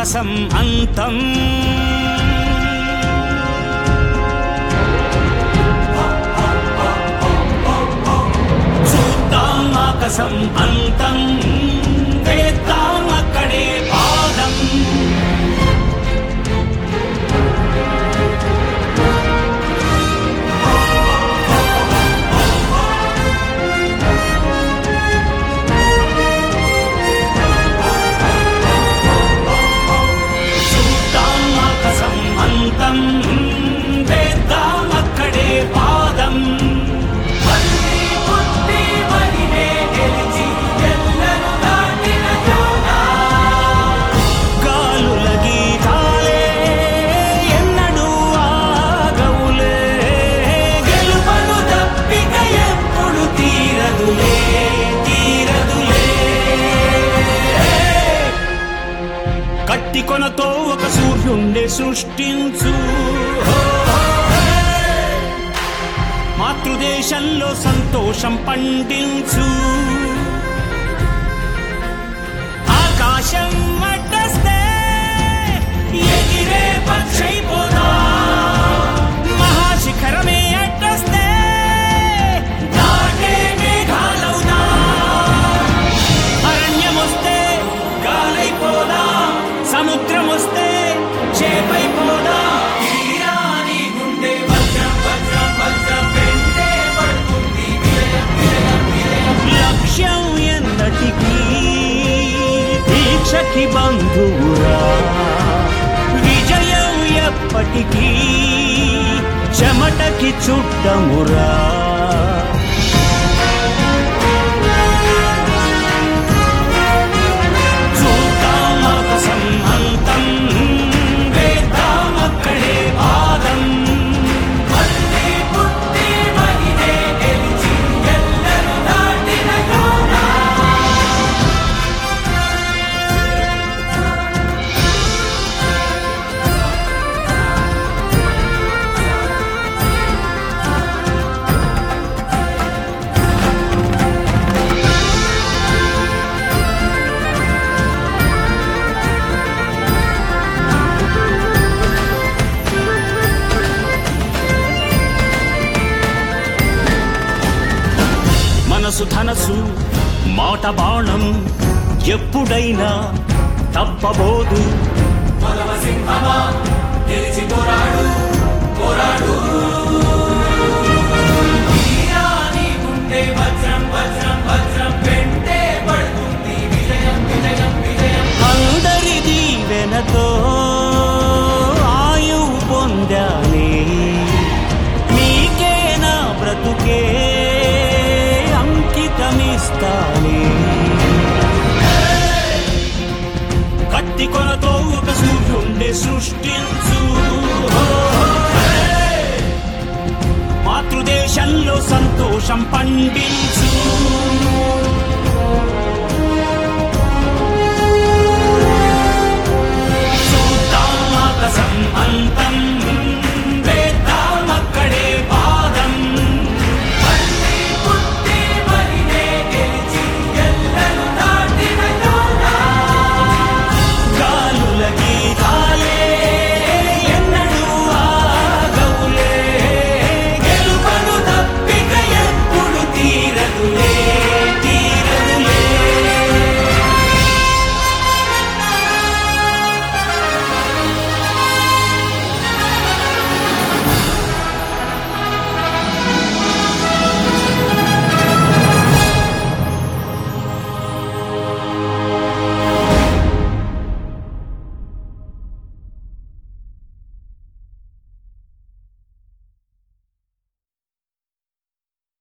ఆకాశం అంతం చూద్దాం ఆకాశం అంతం వేద్దాం అక్కడే పాదం చూద్దాం ఆకాశం అంతం వేద్దాం అక్కడే పాదం మళ్ళీ పుట్టి మళ్ళీ గెలిచి ఎల్లరూ దాటిన యోగా. గాలుల గీతాలే ఎన్నడూ ఆగవులే గెలుపను తప్పిక ఎప్పుడు తీరదులే తీరదులే కట్టి కొనతో ఒక సూర్యుండే సృష్టించు మాతృదేశంలో సంతోషం పండించు ఆకాశం అడ్డస్తే ఎగిరే పక్షైపోదా మహాశిఖరమే అడ్డస్తే దాటే మేఘాలవుదా అరణ్యమొస్తే గాలైపోదా సముద్రం వస్తే చేపైపోదా తీరాని గుండె వజ్రం వజ్రం వజ్రం వెంటే పడుతుంది విలయం విలయం విలయం లక్ష్యం ఎన్నటికీ దీక్షకి బంధువురా విజయం ఎప్పటికీ చెమటకి చుట్టమురా చూద్దాం ఆకాశం అంతం వేద్దాం అక్కడే పాదం మళ్ళీ పుట్టి మళ్ళీ గెలిచి ఎల్లరూ దాటిన యోగా. మనసు ధనసు మాట బాణం ఎప్పుడైనా తప్పబోదు అందరి దీవెనతో ఆయు పొందానే నీకే నా బ్రతుకే అంకితమిస్తానే కత్తి కొనతో ఒక సూర్యుండే సృష్టించు మాతృదేశంలో సంతోషం పండించు